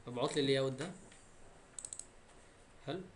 ابعت لي اللي اوت ده حلو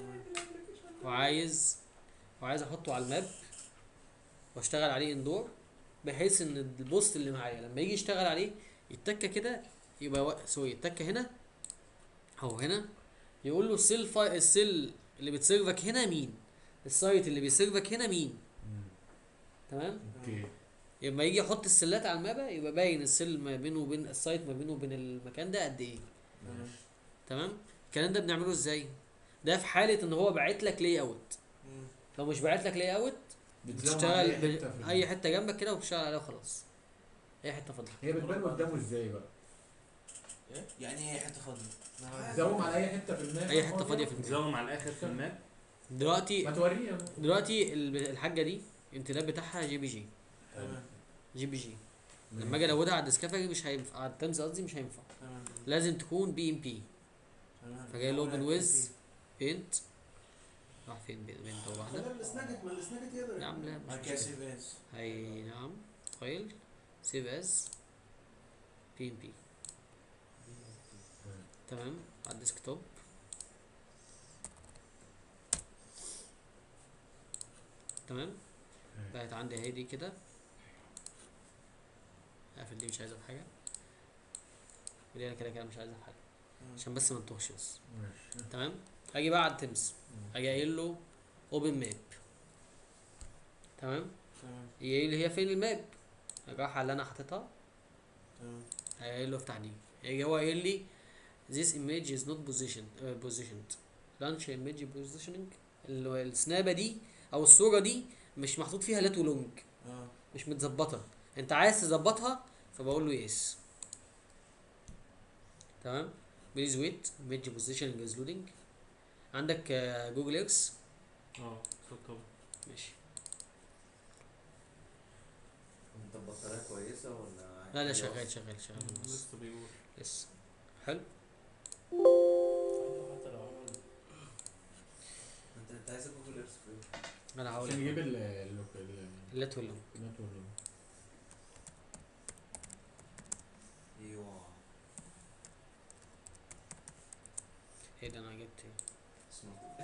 وعايز وعايز احطه على الماب واشتغل عليه اندور بحيث ان البوست اللي معايا لما يجي يشتغل عليه يتكه كده يبقى و... سوري يتكه هنا او هنا يقول له السيل فاي... السيل اللي بتسيرفك هنا مين السايت اللي بيسيرفك هنا مين تمام اوكي لما يجي يحط السلات على المابا يبقى باين السيل ما بينه وبين السايت ما بينه وبين المكان ده قد ايه ماشي تمام الكلام ده بنعمله ازاي ده في حاله ان هو باعت لك لاي اوت مم. لو مش باعت لك لاي اوت بتزوم على بتشتغل اي حته ب... في اي حته جنبك كده وبتشتغل عليها وخلاص اي حته فاضيه هي بتبان قدامه ازاي بقى؟ يعني ايه حته فاضيه؟ زوم على اي حته في الماب اي حته فاضيه في المكان تزوم على الاخر في الماب دلوقتي ما توريه دلوقتي ال- الحاجه دي الامتداد بتاعها جي بي جي تمام جي بي جي لما اجي ازودها على الديسكفري مش هينفع على التمز قصدي مش هينفع تمام لازم تكون بي ام بي تمام فجاي له اوبن ويز بينت راح فين بينت هو واحده خلينا السناجت ما السناجت يقدر يا عم لا بعد مش كده مشكلة. سيف اس هي نعم فايل سيف از بي ام بي تمام على الديسكتوب تمام بقت عندي اهي دي كده اقفل دي مش عايزها في حاجه ودي انا كده كده مش عايزها في حاجه عشان بس ما نتوهش بس ماشي تمام اجي بقى على التمس اجي قايل له اوبن ماب تمام تمام هي اللي هي فين الماب اجي رايح على اللي انا حاططها تمام قايل له افتح دي يجي هو قايل لي this image is not positioned uh, positioned launch image positioning اللي هو السنابه دي او الصوره دي مش محطوط فيها لات ولونج اه مش متظبطه انت عايز تظبطها فبقول له يس تمام بليز ويت image positioning is loading عندك جوجل اكس اه صوت طبعا ماشي انت البطارية كويسة ولا لا لا عادي شغال شغال شغال بس لسه بيقول لسه حلو حتى لو عمل انت انت عايز جوجل ايرث فين؟ انا هقول عشان يجيب لك ال ال ال اللات واللونج النت وال- ايوه ايه ده انا جبت ايه اسمه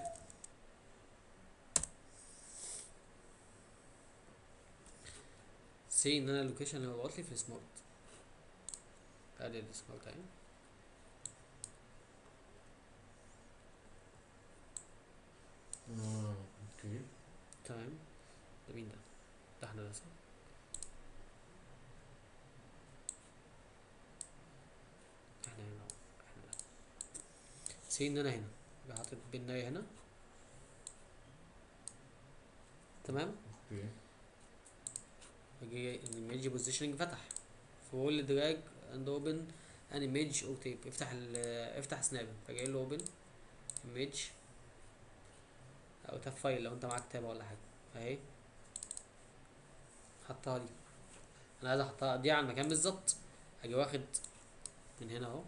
سي ان انا اللوكيشن اللي مبعوت لي في السمارت ادي السمارت اهي اه اوكي تمام ده مين ده ده احنا ده صح احنا هنا اهو، احنا ده سي ان انا هنا يبقى حاطط بناية هنا تمام اوكي اجي الايميج بوزيشننج فتح فبقول لي دراج اند اوبن ان ايميج او تيب افتح ال افتح سناب فجاي له اوبن ايميج او تاب فايل لو انت معاك تاب ولا حاجه اهي حطها لي انا عايز احطها دي على المكان بالظبط اجي واخد من هنا اهو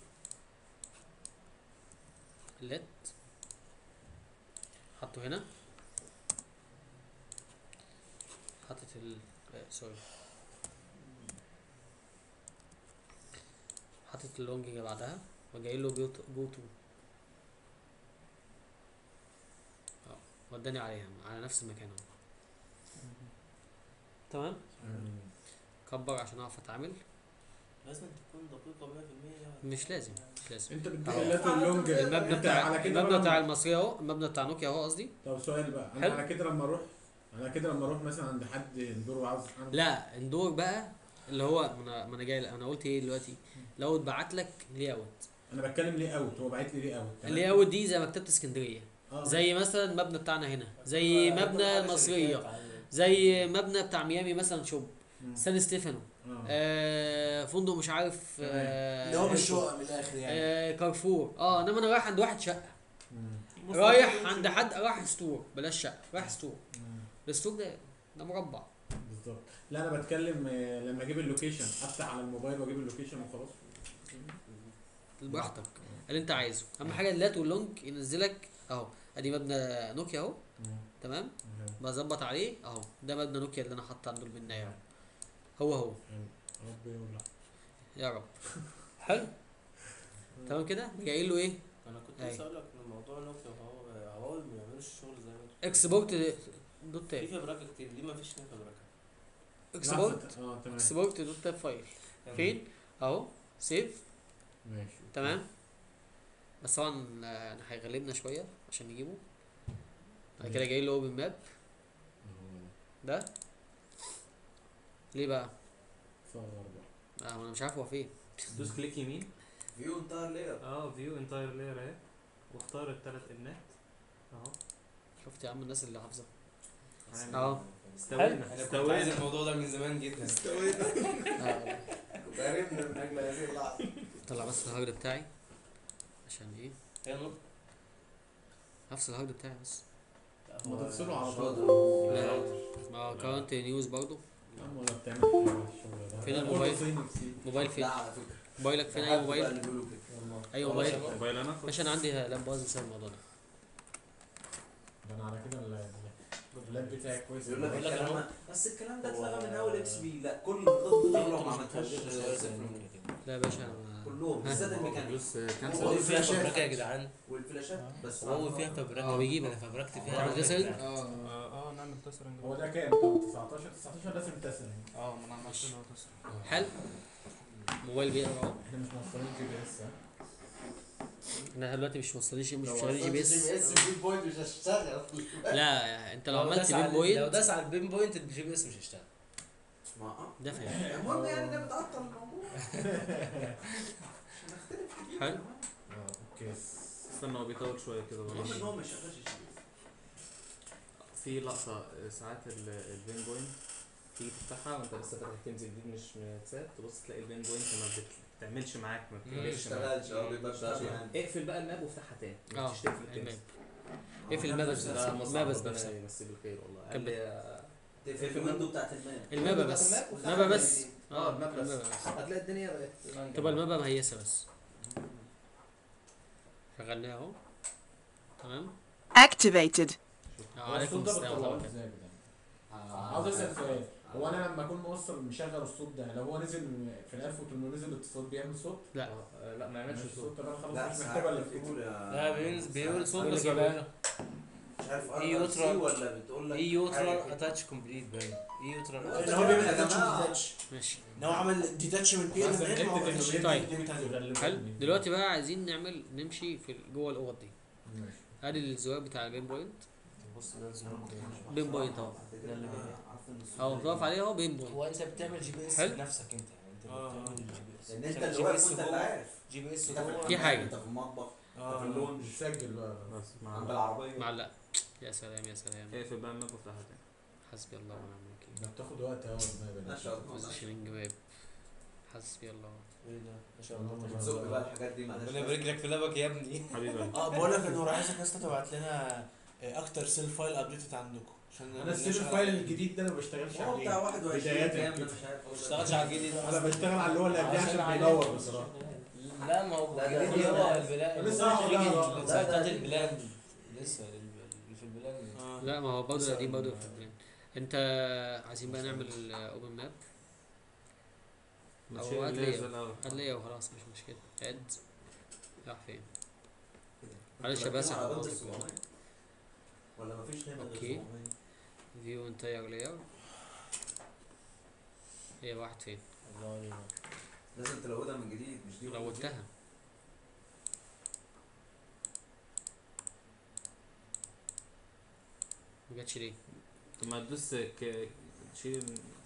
لت حطه هنا حاطط ال آه، سوري حاطط اللونج اللي بعدها وجاي له جو جو تو اه وداني عليها على نفس المكان اهو تمام كبر عشان اعرف اتعامل لازم تكون دقيقة 100% مش لازم مش لازم انت بتجيب أهو. اللات واللونج المبنى انت بتاع على كده المبنى بقى بتاع لما- المصري اهو المبنى بتاع نوكيا اهو قصدي طب سؤال بقى انا حلو. على كده لما اروح على كده لما اروح مثلا عند حد يندور وعاوز اعمل لا اندور بقى اللي هو ما انا ما انا جاي انا قلت ايه دلوقتي لو اتبعت لك لي اوت انا بتكلم ليه اوت هو باعت لي ليه اوت تمام؟ اللي اوت دي زي مكتبه اسكندريه اه زي مثلا المبنى بتاعنا هنا زي مبنى المصريه زي مبنى بتاع ميامي مثلا شوب مم. سان ستيفانو اه آه فندق مش عارف آه اللي هو مش شقق من الاخر يعني آه كارفور اه انما انا رايح عند واحد شقه مم. رايح عند حد رايح ستور بلاش شقه رايح ستور مم. الستور ده ده مربع بالظبط لا انا بتكلم آه، لما اجيب اللوكيشن افتح على الموبايل واجيب اللوكيشن وخلاص براحتك اللي انت عايزه اهم حاجه اللات واللونج ينزلك اهو ادي مبنى نوكيا اهو مم. تمام مم. بظبط عليه اهو ده مبنى نوكيا اللي انا حاطط عنده البنايه اهو هو هو حلو. ربي يولع يا رب حلو تمام كده جاي له ايه انا كنت أيوة. لسه اقول لك ان موضوع نوكيا وهواوي هواوي ما بيعملوش الشغل زي ما انت اكسبورت دوت في تاب فبركه كتير دي ما فيش فيها فبركه اكسبورت اه تمام اكسبورت دوت تاب فايل فين اهو سيف ماشي تمام بس طبعا آه، يعني هيغلبنا شويه عشان نجيبه بعد كده جاي له اوبن ماب هو ده ليه بقى صغر بقى آه انا مش عارف هو فين دوس كليك يمين فيو انتهى لير اه فيو انتاير لاير اهي واختار الثلاث انات اهو شفت يا عم الناس اللي حافظه عامل- اه استوينا انا كنت عايز استوينا الموضوع ده من زمان جدا آه. كنت قريبنا من اجل هذه اللحظه طلع بس الهارد بتاعي عشان ايه يلا هفصل الهارد بتاعي بس ما تفصلوا على مش طول راضي. لا. اه كارنت نيوز برضو يا عم ولا بتعمل حاجه الشغل ده فين أنا الموبايل؟ قلت صيني كتير. موبايل فين لا على فكره موبايلك فين اي بحب بقى موبايل اللي بيقولوا كده والله اي والله موبايل شباب. موبايل انا باشا انا عندي لاب باظ بسبب الموضوع ده ده انا على كده ال- ال- اللاب بتاعي كويس يقول لك بقول لك الكلام أهو. ده- بس الكلام ده اتلغى من اول اكس بي لا كل الخطوط دي لو ما عملتهاش صفر لا يا باشا انا كلهم بالذات الميكانيك دوس هواوي هو فيها فلاشات. فبركه يا جدعان والفلاشات بس هواوي فيها فبركه اه بيجيب انا فبركت فيها تعمل على تسرنج؟ فكرة. اه اه نعمل تسرنج هو ده كام طب 19 19 لازم تسرنج اه ما انا عملت له تسرنج حل موبايل بيقرا اهو احنا مش موصلين جي بي اس ها احنا دلوقتي مش موصلين مش لو شغالين جي بي اس جي بي اس البيت بوينت مش هتشتغل لا انت لو عملت داس بين على- لو بوينت داس على البين بوينت الجي بي اس مش هيشتغل ما اه ده فاهم المهم يعني ده بتعطل الموضوع حلو اه اوكي استنى هو بيطول شويه كده المهم بلاش ان هو ما يشغلش جي بي اس في لقطه آه، ساعات ال- البين بوينت تيجي تفتحها وانت لسه فاتح التيمز جديد مش متساب تبص تلاقي البين بوينت ما بت- بتعملش معاك ما ما بتقلبش معاك بيشتغلش اه بيبقى بيشتغل يعني اقفل بقى الماب وافتحها تاني ما اه تشتغل في التيمز الماب اقفل الماب بس لا مصعب الماب بس ربنا نفسها يمسيه بالخير والله كمل. قال لي تقفل الويندو بتاعت الماب المابا بس الماب وتفتح المابا بس جديد. اه الماب بس المابا بس هتلاقي الدنيا بقت تبقى المابا مهيسه بس شغلناها اهو تمام Activated. اه عليكم الصوت ده السلام بتطلعوه ورحمه ازاي يا جدعان؟ آه. عاوز اسال سؤال هو انا لما اكون موصل مشغل الصوت ده لو هو نزل في ال 1800 نزل اتصال بيعمل صوت؟ لا آه، لا ما يعملش صوت طب انا خلاص لا مش ساعات محتاج ولا بتقول يا- لا بينزل بيقول صوت بيقول بس لك ما إيه بيعمل- مش عارف إيه ار سي يوترال- ولا بتقول لك اي حاجة يوترال كده. اتاتش كومبليت باين اي يوترال هو ان هو بيعمل يا اتاتش جماعة. ديتاتش ماشي ان هو عمل ديتاتش من بي ال مثلا ام حتة إنه بيدي- طيب. ليميت عليه. حلو دلوقتي بقى عايزين نعمل نمشي في جوه الاوض دي ماشي. ادي الزرار بتاع البين بوينت بص ده الزرار بين بوينت اهو ده اللي بيعمل. عارف إن الصوت اهو ده- تقف عليه اهو بين بوينت هو انت بتعمل جي بي اس حلو. بنفسك انت يعني انت آه. بتعمل الجي بي اس لان انت بتعمل اللي جي بي واقف اس وانت اللي جوه عارف جي بي اس انت في جوه في الحمام، حاجة. انت في المطبخ انت اه في اللونج بتسجل بقى بس عند مع العربيه معلق يا سلام يا سلام اقفل بقى الماب وافتحها تاني حسبي الله ونعم الوكيل ده بتاخد وقت اهو ما شاء الله بوزيشننج ماب حسبي الله ايه ده ما شاء الله الله ما بتزق بقى الحاجات دي معلش ربنا يبارك لك في لابك يا ابني حبيبي اه بقول لك انه عايزك يا اسطى تبعت لنا آه، اكتر سيل فايل ابديتد عندكم عشان انا السيف الفايل الجديد ده انا ما بشتغلش هو بتاع عليه 21 بدايات كام كده. ده مش عارف ما اشتغلش على الجديد انا بشتغل على اللي هو اللي قبليه عشان بيدور بصراحه لا ما هو لا، ده الجديد هو- هو البلاد لسه راح الجديد أقولها. السايت لا، بتاعت ده- البلاد لسه اللي في البلاد آه. لا ما هو برضه لسه القديم برضه ال- في البلان انت عايزين بقى نعمل اوبن ماب ماشي أو هات لي- الليزر الاول هتلاقيه وخلاص مش مشكله اد راح فين معلش يا باسم، على بند حضرتك. 700 ولا مفيش هنا غير أوكي. 700 فيو انتاير لاير هي واحد فين الله عليك لازم تلودها من جديد مش دي ولا دي. لودتها ما جاتش ليه طب ما تدوس ك... تشيل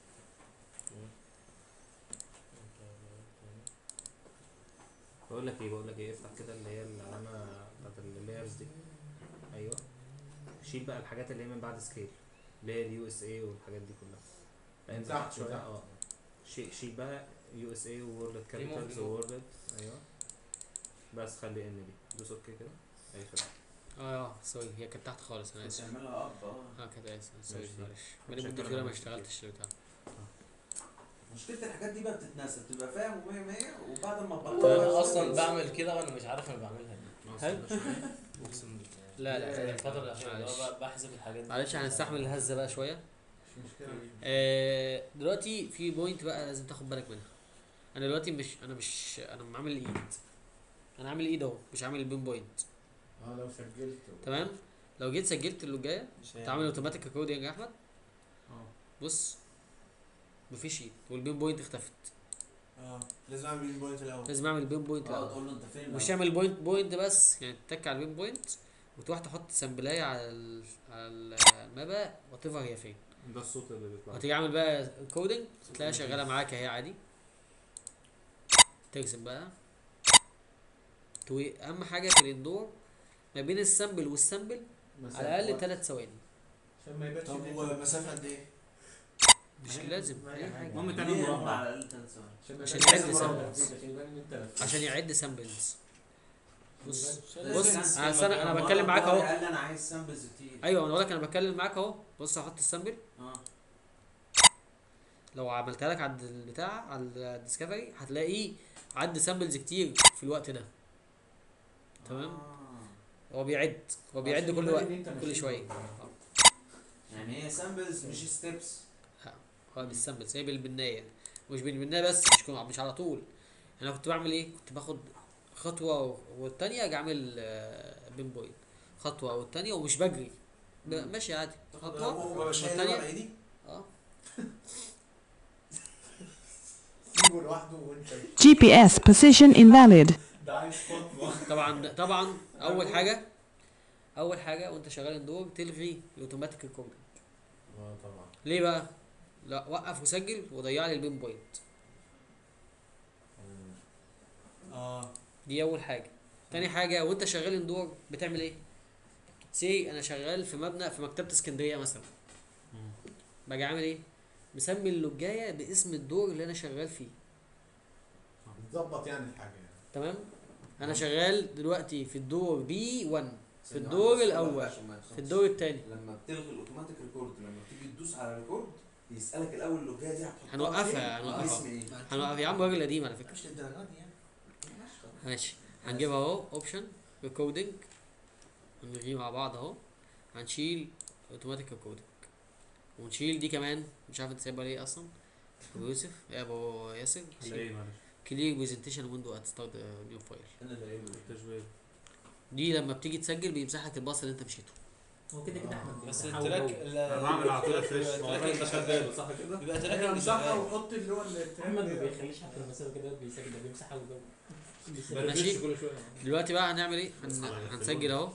بقول لك ايه بقول لك ايه افتح كده اللي هي العلامه بتاعت اللايرز دي ايوه شيل بقى الحاجات اللي هي من بعد سكيل اللي هي اليو اس اي والحاجات دي كلها لا، انزل تحت تحت شويه تحت. اه شيل شيل بقى يو اس اي وورلد كابيتالز remove. وورلد ايوه بس خلي ان دي دوس اوكي كده اي خدمه اه اه سوري هي كانت تحت خالص انا اسف تعملها اب اه اه كانت اسف سوري ماشي. معلش بقالي عشان مده كده كده ما ما اشتغلتش البتاع مشكله الحاجات دي بقى بتتنسى بتبقى فاهم و100 100 وبعد ما انا تبطل اصلا بعمل كده وانا مش عارف انا بعملها دي هل؟ اقسم بالله لا لا لا الفترة الأخيرة اللي معلش. هو بقى بحسب الحاجات دي معلش هنستحمل الهزه بقى شويه مش مشكله آه دلوقتي في بوينت بقى لازم تاخد بالك منها انا دلوقتي مش انا مش انا عامل ايد انا عامل ايد اهو مش عامل البين بوينت اه لو سجلت تمام لو جيت سجلت اللي جايه مش تعمل اوتوماتيك ريكوردنج يا احمد اه بص مفيش ايد والبين بوينت اختفت اه لازم اعمل بين بوينت الاول لازم اعمل البين بوينت اه الاول تقول له انت فين مش بقى؟ تعمل بوينت بوينت بس يعني تتك على البين بوينت وتروح تحط سامبلايه على ال على ال- المابا وات ايفر هي فين ده الصوت اللي بيطلع وتيجي عامل بقى كودنج تلاقيها شغاله معاك اهي عادي ترسم بقى توي اهم حاجه في الاندور ما بين السامبل والسامبل على الاقل ثلاث ثواني عشان ما يبانش طب إن أنت- ومسافه قد ايه؟ مش لازم اي حاجه المهم ليه تعمل هم مربع على الاقل ثلاث ثواني عشان ما عشان يبانش يعد إن أنت سامبلز. لفيت، عشان يبان ان انت لفيت. عشان يعد سامبلز بص لازم بص ناس انا كلمة أنا- انا مرة بتكلم معاك واحدة اهو قال لي انا عايز سامبلز كتير ايوه انا بقول لك انا بتكلم معاك اهو بص هحط السامبل اه لو عملتها لك على البتاع على الديسكفري هتلاقيه عد سامبلز كتير في الوقت ده تمام آه. هو بيعد هو بيعد عشان كل يبان وقت إن أنت كل ماشي. شويه يعني هي سامبلز مش ستيبس هو بالسامبلز هي بالبنايه مش بالبنايه بس مش كو- مش على طول انا كنت بعمل ايه كنت باخد خطوه والتانيه اجي اعمل آه، بين بوينت خطوه والتانيه ومش بجري ب- مم. ماشي عادي خطوه وببقى شايل والتانية ورا ايدي اه سيبه لوحده وانت GPS position invalid. ده عايز خطوه طبعا طبعا اول حاجه اول حاجه وانت شغال اندور تلغي الاوتوماتيك ريكوردنج اه طبعا ليه بقى لا وقف وسجل وضيع لي البين بوينت اه دي اول حاجه تاني حاجه وانت شغال اندور بتعمل ايه سي انا شغال في مبنى في مكتبه اسكندريه مثلا باجي عامل ايه مسمي اللوجايه باسم الدور اللي انا شغال فيه بتظبط يعني الحاجه يعني تمام انا شغال دلوقتي في الدور بي 1 في ثانية الدور واحدة، الاول عشان ما في يخلصش. الدور الثاني لما بتلغي الاوتوماتيك ريكورد لما تيجي تدوس على ريكورد يسالك الاول اللوجيه دي هتحطها هنوقفها، فين؟ هنوقفها. باسم ايه هنوقف يا عم راجل قديم على فكره مش للدرجه دي يعني ماشي هنجيبها اهو اوبشن ريكودنج هنلغيه مع بعض اهو هنشيل اوتوماتيك ريكودنج ونشيل دي كمان مش عارف انت سايبها ليه اصلا ابو يوسف يا ابو ياسر على ايه معلش كلير برزنتيشن ويندو ات ستارت نيو فايل انا اللي قايله التشبيه دي لما بتيجي تسجل بيمسح لك الباص اللي انت مشيته هو كده كده احمد بس بيحاول التراك هو. انا بعمل على طول فريش بيبقى والله انت تراك شغال صح كده؟ بيبقى احنا تراك نمسحها شغال. ونحط اللي هو اللي احمد ما بيخليش حتى المسافه كده بيسجل ده بيمسحها وجو ماشي. كل شويه دلوقتي بقى هنعمل ايه هن... هنسجل اهو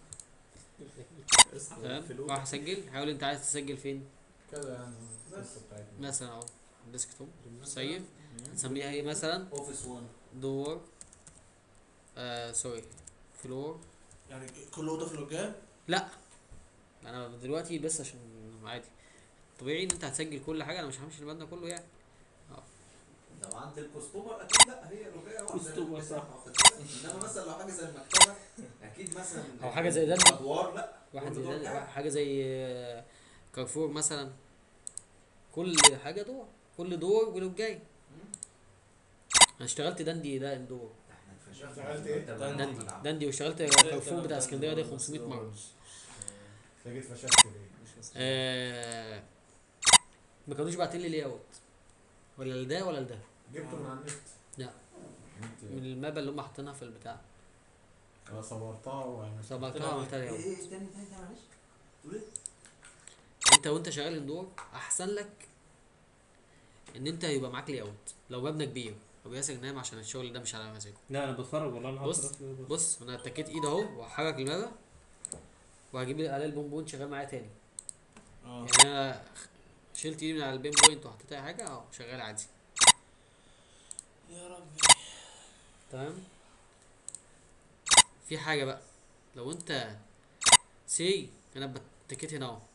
تمام فلوس. راح اسجل حاول انت عايز تسجل فين كده يعني القصه بتاعتنا مثلا اهو ديسكتوب سيف هنسميها ايه مثلا اوفيس 1 دور آه سوري فلور يعني كل اوضه في اللوجات لا انا دلوقتي بس عشان عادي طبيعي ان انت هتسجل كل حاجه انا مش همشي المبنى كله يعني لو عند الكوستومر اكيد لا هي لوجيه واحده كوستومر صح. انما مثلا لو حاجه زي المكتبه اكيد مثلا او حاجه زي ده ادوار لا واحد كل زي دور ده حاجة. حاجه زي آه، كارفور مثلا كل حاجه دور كل دور وله جاي انا اشتغلت دندي ده دور احنا اتفشخنا اشتغلت ايه؟ دندي دندي واشتغلت كارفور بتاع اسكندريه ده 500 مره انت جيت فشخت ليه؟ آه ما كانوش باعتين لي لي اوت ولا لده ولا لده جبته من على النت لا. النت- من المابا اللي هم حاطينها في البتاع انا صورتها وعملت صبغتها وعملتها لي ايه اوت ايه تاني تاني تاني معلش تقول ايه؟ انت وانت شغال اندور احسن لك ان انت يبقى معاك لي اوت لو مبنى كبير ابو ياسر نام عشان الشغل ده مش على مزاجه لا انا بتفرج والله انا بص بص انا اتكيت ايد اهو وهحرك المابا وهجيب عليه البوم شغال معايا تاني اه يعني انا شلت ايدي من على البين بوينت وحطيت اي حاجه اهو شغال عادي يا ربي تمام في حاجه بقى لو انت سي انا بتكيت هنا اهو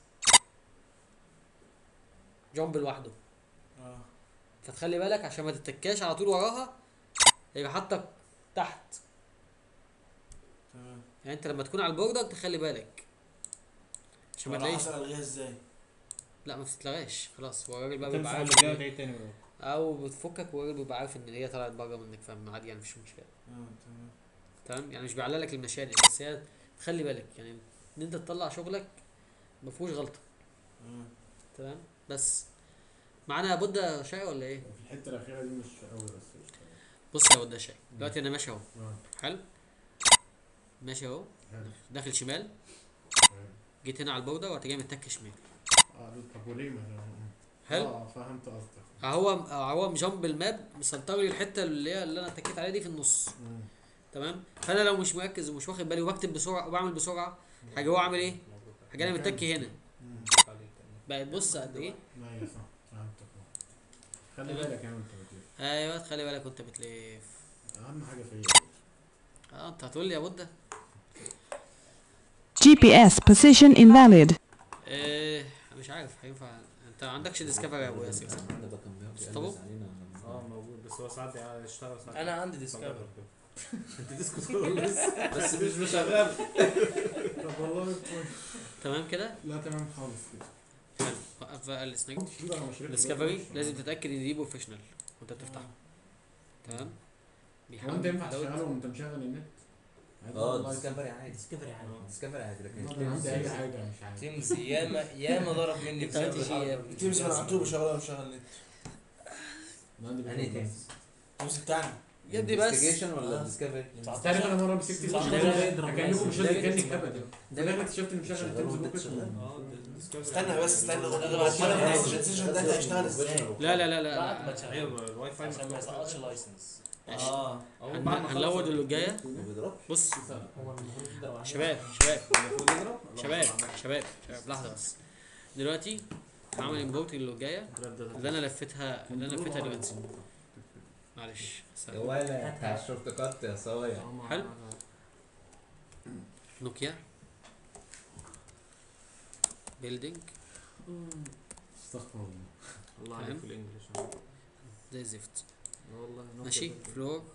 جامب لوحده اه فتخلي بالك عشان ما تتكاش على طول وراها يبقى حاطك تحت تمام يعني انت لما تكون على البوردر تخلي بالك عشان ما طب على تلاقيش حسب الغيها ازاي لا ما بتتلغاش خلاص هو الراجل بقى بيبقى تمسح عارف اللي إن- جاي تاني بقى. او بتفكك والراجل بيبقى عارف ان هي طلعت بره منك فاهم عادي يعني مفيش مشكله اه تمام تمام يعني مش بيعلق لك المشاكل بس هي تخلي بالك يعني ان انت تطلع شغلك ما فيهوش غلطه اه تمام بس معانا بودة شاي ولا ايه في الحته الاخيره دي مش قوي بس قشطة. بص يا واد شاي دلوقتي انا ماشي اهو اه حلو ماشي اهو حلو. داخل شمال جيت هنا على البوردة ورحت جاي متك شمال اه طب وليه ما حلو اه فهمت قصدك هو هو مجنب الماب مسنطر لي الحته اللي هي اللي انا اتكيت عليها دي في النص مم. تمام فانا لو مش مركز ومش واخد بالي وبكتب بسرعه وبعمل بسرعه حاجه هو عامل ايه حاجه انا متكي هنا مم. بقت بص قد ايه ايوه صح فهمتك اه. خلي بالك يعني انت بتلف ايوه تخلي بالك وانت بتلف اهم حاجه فيا اه انت هتقول لي يا بودة GPS position invalid. ايه مش عارف هينفع انت ما عندكش ديسكفري يا ابو ياسر صح؟ ده بقى كان بيقعد طبعا. يقلس علينا اه موجود بس هو ساعات بيشتغل ساعات انا عندي ديسكفر انت ديسكو خالص بس مش مشغل طب والله كويس. تمام كده لا تمام خالص كده حلو وقف بقى السناك لا، أنا مش ريت ديسكفري بس. لازم تتاكد ان دي بروفيشنال وانت بتفتحه تمام هو انت ينفع يداود. تشغله وانت مشغل النت؟ عادي اه والله. ديسكفري عادي ديسكفري عادي ديسكفري عادي لكن انا عندي اي حاجه مش عارف تيمز ياما ياما ضرب مني انت قلت بسبب شيء يا الحركة ابني. دي. تيمز من على طول بشغلها بشغل نت انا عندي يعني بيكون ايه بس. تيمز بتاعنا يا ابني بس انفستيجيشن ولا آه. ديسكفري؟ تعرف انا مره مسكت صح. الشغل كانكم مش لازم كانك ده- ابدا في الاخر اكتشفت ان مشغل شغال التيمز والنت بوكس شغال. اه ديسكفري استنى بس استنى ده بعد بعد كده كده البرزنتيشن ده هيشتغل ازاي لا لا لا لا, بعد ما لا. تشغل ايوه الواي فاي عشان ما يسقطش لايسنس ماشي. اه هن- هنلود اللي جايه ما بيضربش بص هو المفروض يضرب على شباب شباب المفروض يضرب شباب شباب شباب لحظه بس دلوقتي هعمل امبورت اللي جايه اللي انا لفتها اللي انا لفتها دلوقتي معلش يا ولا بتاع الشورت كات يا صايع حلو. نوكيا بيلدينج استغفر الله الله فاهم؟ عليك في الانجليش زي الزفت آه والله نوكيا ماشي ده- فلور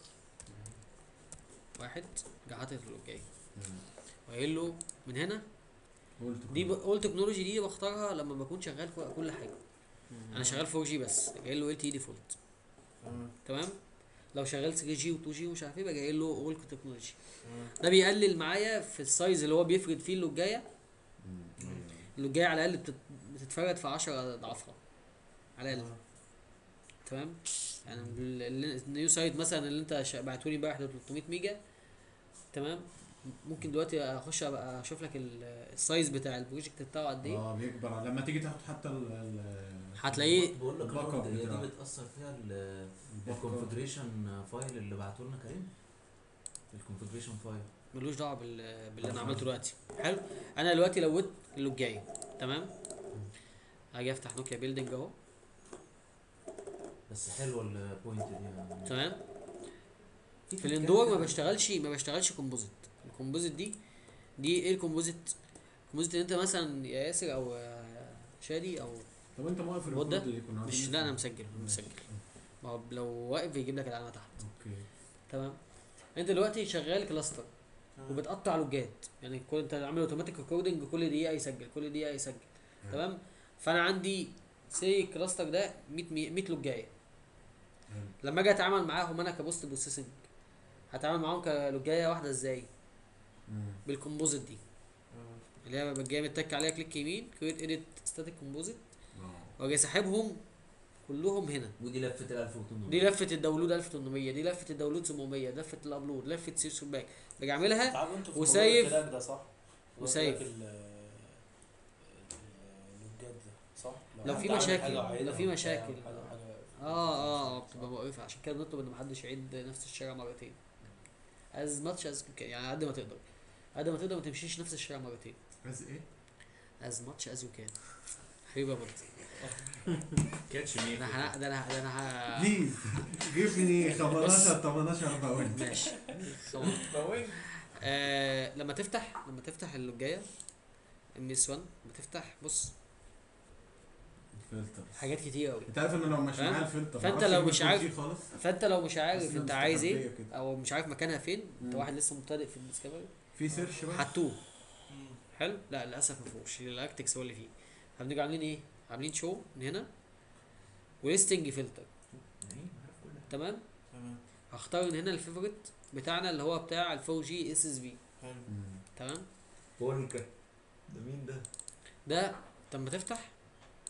واحد راح حاطط اللي جاي وقايل له من هنا قلت دي ب... اول تكنولوجي دي بختارها لما بكون شغال في كل حاجه انا شغال 4 جي بس جاي له ال تي ديفولت تمام لو شغال 3 جي و2 جي ومش عارف ايه بقى جاي له اول تكنولوجي ده بيقلل معايا في السايز اللي هو بيفرد فيه اللوجايه اللوجايه على الاقل بتت... بتتفرد في 10 اضعافها على الاقل تمام يعني ال- ال- النيو سايت مثلا اللي انت بعته لي امبارح ده 300 ميجا تمام ممكن دلوقتي اخش ابقى اشوف لك ال- السايز بتاع البروجكت بتاعه قد ايه اه بيكبر لما تيجي تاخد حتى ال ال هتلاقيه بقول لك الباك الرد اب هي بتاعه. دي بتأثر فيها ال- الباك اب. الكونفجريشن فايل اللي بعته لنا كريم الكونفجريشن فايل ملوش دعوه بال... باللي انا عملته دلوقتي حلو انا دلوقتي لوت اللوجايه تمام هاجي افتح نوكيا بيلدينج اهو بس حلوه البوينت دي يعني. تمام في كان الاندور ما كده. بشتغلش ما بشتغلش كومبوزيت الكومبوزيت دي دي ايه الكومبوزيت الكومبوزيت اللي انت مثلا يا ياسر او يا شادي او طب انت موقف الواد ده الريكورد اللي كنا مش عاملينه؟ لا انا مسجل انا مسجل ما هو لو واقف يجيب لك العلامه تحت اوكي تمام انت دلوقتي شغال كلاستر وبتقطع لوجات يعني كل انت عامل اوتوماتيك ريكوردنج كل دقيقه يسجل كل دقيقه يسجل تمام فانا عندي سي الكلاستر ده 100 مي- 100 لوجايه حلو. لما اجي اتعامل معاهم انا كبوست بروسيسنج هتعامل معاهم كلوجايه واحده ازاي مم. بالكومبوزيت دي اللي هي جاي متك عليها كليك يمين كريت اديت ستاتيك كومبوزيت اه واجي ساحبهم كلهم هنا ودي لفه ال 1800 دي لفه الداونلود 1800 دي لفه الداونلود 700 دي لفه الابلود لفه سيرش باك باجي اعملها تعالوا انتوا في وسايف- موضوع الكلاك ده صح؟ وسايف. موضوع ال- اللوجات ده صح؟ لو في حد عامل مشاكل- حاجة لو وعايزها في وبتاع، مشاكل. حاجة- حاجة اه اه اه بتبقى مقرفه عشان كده بنطلب ان محدش يعيد نفس الشارع مرتين as much as you can يعني قد ما تقدر قد ما تقدر ما تمشيش نفس الشارع مرتين بس ايه؟ as much as you can حبيبي يا بطل كاتش مي ده انا ه- ده انا ده انا ه- بليز جيب لي 15 18 باوند ماشي طبعا آه لما تفتح لما تفتح اللوجايه ام اس 1 لما تفتح بص فلتر حاجات كتير قوي انت عارف ان لو مش فاهم؟ معايا الفلتر فانت معرفش لو اجيب مش الكود عارف- دي خالص فانت لو مش بس عارف أنا انت عايز ايه مستخبية كده. او مش عارف مكانها فين انت مم. واحد لسه مبتدئ في الديسكفري في سيرش بقى حطوه حلو لا للاسف ما فيهوش الاكتكس هو اللي فيه فبنيجي عاملين ايه عاملين شو من هنا وليستنج فلتر تمام تمام هختار من هنا الفيفوريت بتاعنا اللي هو بتاع ال 4 جي اس اس بي حلو مم. تمام بولكا ده مين ده؟ ده طب ما تفتح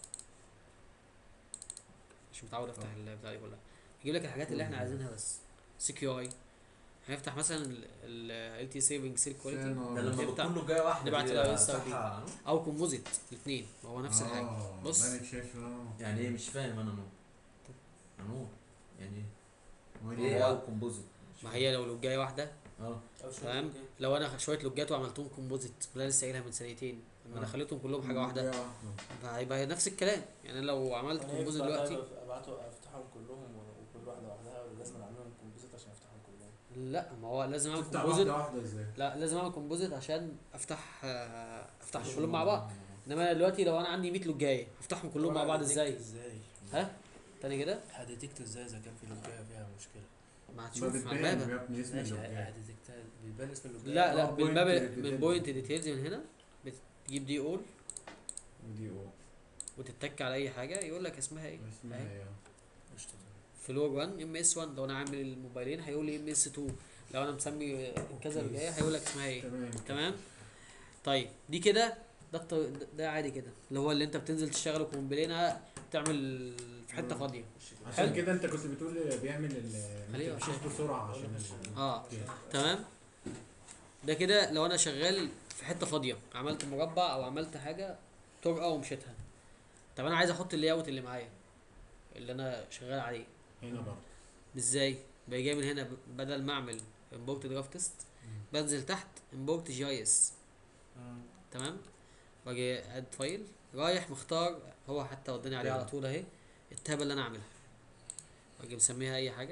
مش متعود افتح البتاع دي كلها يجيب لك الحاجات اللي احنا عايزينها بس سكيو اي هنفتح مثلا ال تي سيفنج سيل كواليتي ده لما نفتح- بتكون له جايه واحده نبعت دي ال ISRD. أفتحها، أنو؟ او كومبوزيت الاثنين هو نفس الحاجه بص. بانت شاشه اه يعني ايه مش فاهم انا نور نور يعني وين ايه او كومبوزيت ما هي لو لوجايه واحده اه أو شو تمام كده. لو انا شويه لوجات وعملتهم كومبوزيت اللي انا لسه قايلها من سنتين لما انا آه. خليتهم كلهم حاجه واحده فهيبقى نفس الكلام يعني أنا لو عملت أنا كومبوزيت ينفع دلوقتي طيب ابعته افتحهم كلهم و- وكل واحده لوحدها ولا لازم اعملهم كومبوزيت عشان افتحهم كلهم لا ما هو لازم اعمل تفتح كومبوزيت واحده واحده ازاي لا لازم اعمل كومبوزيت عشان افتح آه، افتحهم كلهم مع بعض انما أنا دلوقتي لو انا عندي 100 لوجايه هفتحهم كلهم مع بعض ازاي ازاي ها تاني كده هديتكت ازاي اذا كان في لوجايه فيها مشكله ما ما هتشوف على بتبان المابا يا ابني اسم ماشي اللوجات هديتكت بيبان اسم اللوجايه لا لا آه، بالماب point من details. بوينت ديتيلز من هنا بتجيب دي اول دي او وتتك على اي حاجه يقول لك اسمها ايه اسمها أهي. ايه قشطة. فلور 1 ام اس 1 لو انا عامل الموبايلين هيقول لي ام اس 2 لو انا مسمي كذا لوجايه هيقول لك اسمها ايه تمام تمام طيب دي كده ده الط- ده- ده عادي كده اللي هو اللي انت بتنزل تشتغل قنبلينها تعمل في حته مم. فاضيه عشان حلو. كده انت كنت بتقول بيعمل خليه ال مش بسرعه عشان ال- اه كده. تمام ده كده لو انا شغال في حته فاضيه عملت مربع او عملت حاجه طرقه ومشيتها طب انا عايز احط اللي اوت اللي معايا اللي انا شغال عليه هنا برضه ازاي باجي جاي من هنا ب- بدل ما اعمل امبورت درافت تيست بنزل تحت امبورت جي اي اس تمام واجي اد فايل رايح مختار هو حتى وداني عليه على طول اهي التابه اللي انا عاملها واجي مسميها اي حاجه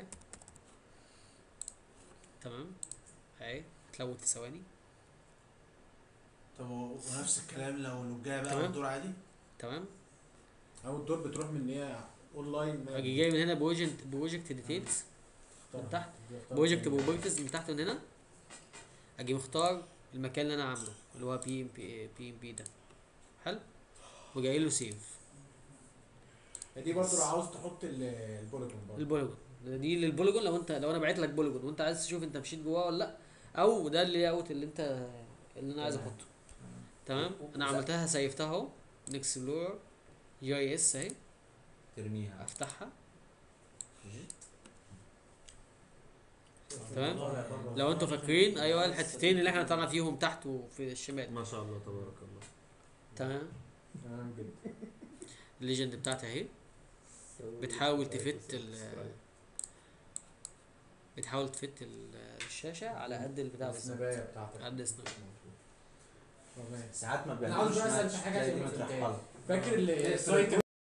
تمام اهي هتلوت في ثواني طب و- ونفس الكلام لو لوجايه بقى تمام. والدور عادي تمام او الدور بتروح من ان هي اونلاين واجي جاي من هنا بروجكت بروجكت ديتيلز من تحت بروجكت بروبرتيز من تحت من هنا اجي مختار المكان اللي انا عامله اللي هو بي ام بي بي ام بي ده حلو وجاي له سيف دي برضه لو عاوز تحط ال- البوليجون برضه البوليجون دي للبوليجون لو انت لو انا بعت لك بوليجون وانت عايز تشوف انت مشيت جواه ولا لا او ده اللي اوت اللي انت اللي انا عايز تمام. احطه تمام انا عملتها سيفتها اهو نكسبلورر جي اي اس اهي ترميها افتحها تمام لو انتوا فاكرين ايوه الحتتين اللي احنا طلعنا فيهم تحت وفي الشمال ما شاء الله تبارك الله تمام تمام جدا الليجند بتاعتي اهي بتحاول تفت ال بتحاول تفت ال- الشاشة على قد البتاع بالظبط السنبايه بتاعتك قد السناب تمام ساعات ما أنا عاوز بيعملوش بقى أسأل ماتش في حاجة عشان تلاقي ما دي تنتهي. بترحلها. فاكر ال- السايت